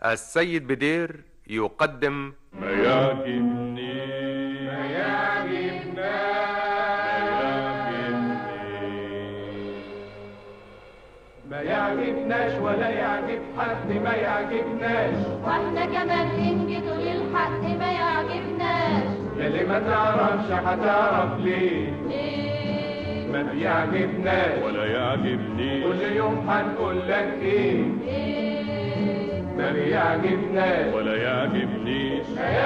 السيد بدير يقدم ما يعجبني ما يعجبنا ما يعجبناش ولا يعجب حد ما يعجبناش واحنا كمان ننجد للحق ما يعجبناش يلي ما تعرفش هتعرف ليه ليه ما بيعجبناش ولا يعجبني كل يوم هنقول لك ايه ليه ما بيعجبناش ولا يعجبنيش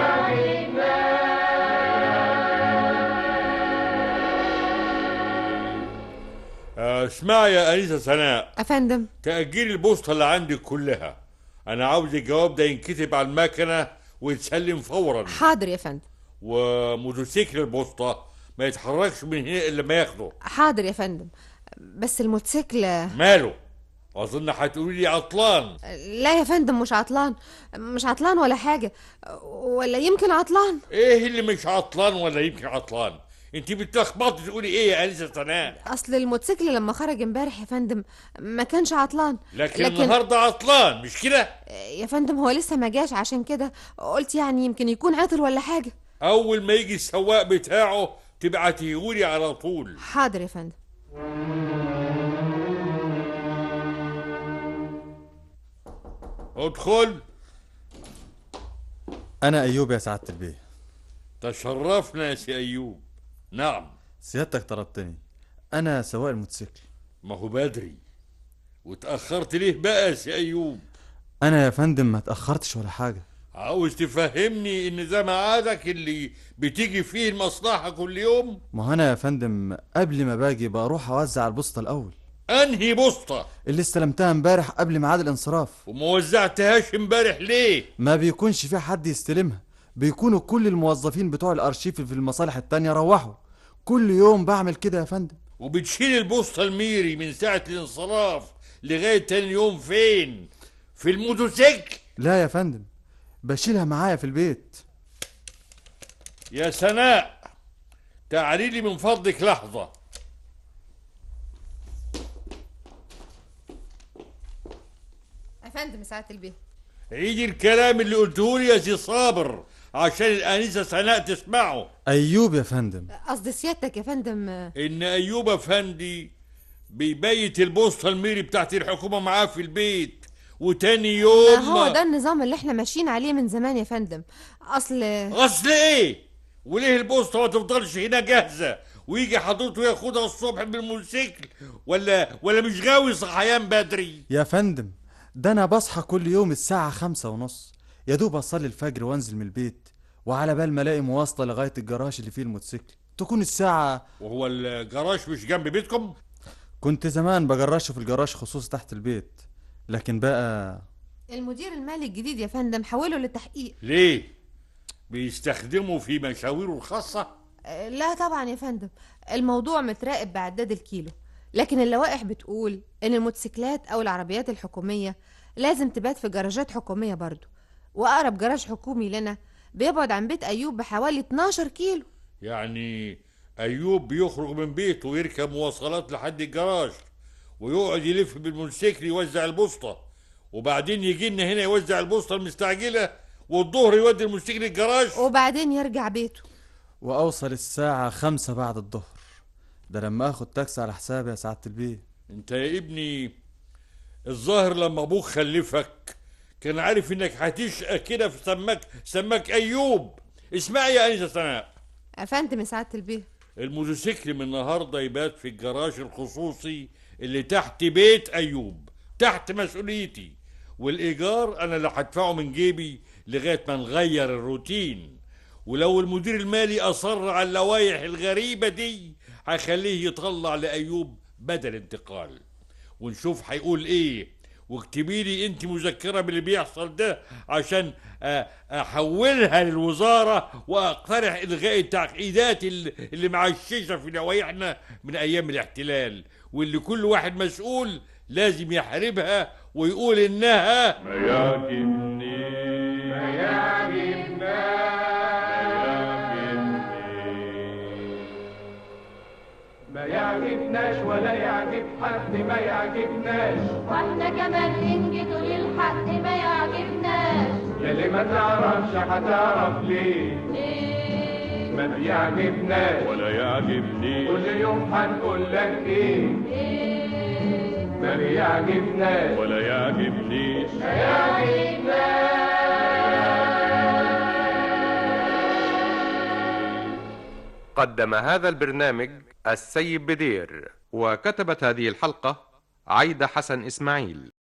آه، اسمعي يا أنسة سناء افندم تأجيل البوسطة اللي عندك كلها أنا عاوز الجواب ده ينكتب على المكنة ويتسلم فورا حاضر يا فندم وموتوسيكل البوسطة ما يتحركش من هنا إلا ما ياخده حاضر يا فندم بس الموتوسيكل ماله أظن هتقولي لي عطلان لا يا فندم مش عطلان مش عطلان ولا حاجة ولا يمكن عطلان إيه اللي مش عطلان ولا يمكن عطلان أنت بتلخبطي تقولي إيه يا أنسة سناء اصل الموتوسيكل لما خرج امبارح يا فندم ما كانش عطلان لكن, لكن النهاردة عطلان مش كده يا فندم هو لسه ما جاش عشان كده قلت يعني يمكن يكون عطل ولا حاجة أول ما يجي السواق بتاعه تبعتيهولي على طول حاضر يا فندم ادخل أنا أيوب يا سعادة البيه تشرفنا يا سي أيوب نعم سيادتك طلبتني أنا سواق الموتوسيكل ما هو بدري وتأخرت ليه بقى يا سي أيوب أنا يا فندم ما تأخرتش ولا حاجة عاوز تفهمني إن ده ميعادك اللي بتيجي فيه المصلحة كل يوم ما هو أنا يا فندم قبل ما باجي بروح أوزع البوسطة الأول أنهي بسطة اللي استلمتها امبارح قبل ميعاد الانصراف وما وزعتهاش امبارح ليه ما بيكونش في حد يستلمها بيكونوا كل الموظفين بتوع الأرشيف في المصالح التانية روحوا كل يوم بعمل كده يا فندم وبتشيل البوسطة الميري من ساعة الانصراف لغاية تاني يوم فين في الموتوسيكل لا يا فندم بشيلها معايا في البيت يا سناء تعالي لي من فضلك لحظة يا فندم ساعة البيه عيدي الكلام اللي قلته لي يا سي صابر عشان الأنسة سناء تسمعه أيوب يا فندم قصد سيادتك يا فندم إن أيوب أفندي بيبيت البوسطة الميري بتاعت الحكومة معاه في البيت وتاني ما يوم هو ده النظام اللي احنا ماشيين عليه من زمان يا فندم اصل أصل إيه؟ وليه البوسطة ما تفضلش هنا جاهزة ويجي حضرته ياخدها الصبح بالموتوسيكل ولا ولا مش غاوي صحيان بدري يا فندم ده أنا بصحى كل يوم الساعة خمسة ونص يا دوب أصلي الفجر وأنزل من البيت وعلى بال ما ألاقي مواصلة لغاية الجراج اللي فيه الموتوسيكل تكون الساعة وهو الجراج مش جنب بيتكم؟ كنت زمان بجرشه في الجراج خصوصي تحت البيت لكن بقى المدير المالي الجديد يا فندم حوله للتحقيق ليه؟ بيستخدموا في مشاويره الخاصة؟ آه، لا طبعا يا فندم الموضوع متراقب بعداد الكيلو لكن اللوائح بتقول ان الموتوسيكلات او العربيات الحكومية لازم تبات في جراجات حكومية برضو واقرب جراج حكومي لنا بيبعد عن بيت ايوب بحوالي 12 كيلو يعني أيوب بيخرج من بيته ويركب مواصلات لحد الجراج ويقعد يلف بالموتوسيكل يوزع البوسطة وبعدين يجي لنا هنا يوزع البوسطة المستعجلة والظهر يودي الموتوسيكل الجراج وبعدين يرجع بيته وأوصل الساعة خمسة بعد الظهر ده لما آخد تاكسي على حسابي يا سعادة البيه انت يا ابني الظاهر لما ابوك خلفك كان عارف انك هتشقى كده في سماك سماك ايوب اسمعي يا انسه سناء يا فندم يا سعادة البيه الموتوسيكل من النهارده يبات في الجراج الخصوصي اللي تحت بيت ايوب تحت مسؤوليتي والايجار انا اللي هدفعه من جيبي لغايه ما نغير الروتين ولو المدير المالي اصر على اللوائح الغريبه دي هخليه يطلع لايوب بدل انتقال ونشوف هيقول ايه واكتبي لي انت مذكره باللي بيحصل ده عشان أ- احولها للوزاره واقترح الغاء التعقيدات اللي اللي معششه في لوائحنا من ايام الاحتلال واللي كل واحد مسؤول لازم يحاربها ويقول انها ما يعجبني ما يعجبنا ما يعجبناش ولا يعجب حد ما يعجبناش واحنا كمان ننجد للحق ما يعجبناش واللي ما تعرفش هتعرف ليه ما بيعجبناش ولا يعجبنيش كل يوم هنقول لك ايه ما بيعجبناش ولا يعجبنيش قدم هذا البرنامج السيد بدير وكتبت هذه الحلقة عايدة حسن إسماعيل